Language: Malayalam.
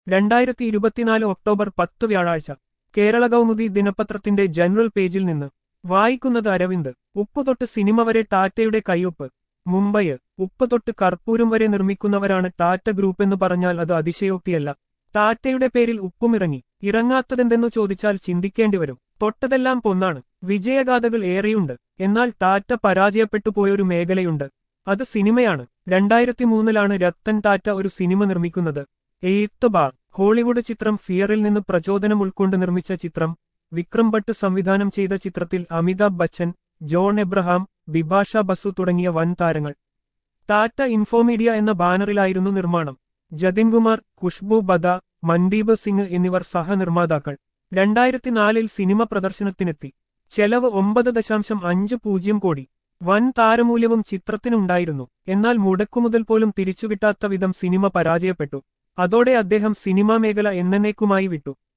രണ്ടായിരത്തി ഇരുപത്തിനാല് ഒക്ടോബർ പത്ത് വ്യാഴാഴ്ച കേരള കൗമുദി ദിനപത്രത്തിന്റെ ജനറൽ പേജിൽ നിന്ന് വായിക്കുന്നത് അരവിന്ദ് ഉപ്പ് തൊട്ട് സിനിമ വരെ ടാറ്റയുടെ കയ്യൊപ്പ് മുംബൈ ഉപ്പ് തൊട്ട് കർപ്പൂരം വരെ നിർമ്മിക്കുന്നവരാണ് ടാറ്റ ഗ്രൂപ്പ് എന്ന് പറഞ്ഞാൽ അത് അതിശയോക്തിയല്ല ടാറ്റയുടെ പേരിൽ ഉപ്പുമിറങ്ങി ഇറങ്ങാത്തതെന്തെന്നു ചോദിച്ചാൽ ചിന്തിക്കേണ്ടി വരും തൊട്ടതെല്ലാം പൊന്നാണ് വിജയഗാഥകൾ ഏറെയുണ്ട് എന്നാൽ ടാറ്റ പരാജയപ്പെട്ടു പോയൊരു മേഖലയുണ്ട് അത് സിനിമയാണ് രണ്ടായിരത്തി മൂന്നിലാണ് രത്തൻ ടാറ്റ ഒരു സിനിമ നിർമ്മിക്കുന്നത് എയ്ത്ത് ബാർ ഹോളിവുഡ് ചിത്രം ഫിയറിൽ നിന്ന് പ്രചോദനം ഉൾക്കൊണ്ട് നിർമ്മിച്ച ചിത്രം വിക്രം ഭട്ട് സംവിധാനം ചെയ്ത ചിത്രത്തിൽ അമിതാഭ് ബച്ചൻ ജോൺ എബ്രഹാം ബിഭാഷ ബസു തുടങ്ങിയ വൻ താരങ്ങൾ ടാറ്റ ഇൻഫോമീഡിയ എന്ന ബാനറിലായിരുന്നു നിർമ്മാണം ജതിൻകുമാർ ഖുഷ്ബു ബദ മൻദീപ് സിംഗ് എന്നിവർ സഹനിർമ്മാതാക്കൾ രണ്ടായിരത്തിനാലിൽ സിനിമ പ്രദർശനത്തിനെത്തി ചെലവ് ഒമ്പത് ദശാംശം അഞ്ച് പൂജ്യം കോടി വൻ താരമൂല്യവും ചിത്രത്തിനുണ്ടായിരുന്നു എന്നാൽ മുടക്കുമുതൽ പോലും തിരിച്ചുകിട്ടാത്ത വിധം സിനിമ പരാജയപ്പെട്ടു അതോടെ അദ്ദേഹം സിനിമാ മേഖല എന്നേക്കുമായി വിട്ടു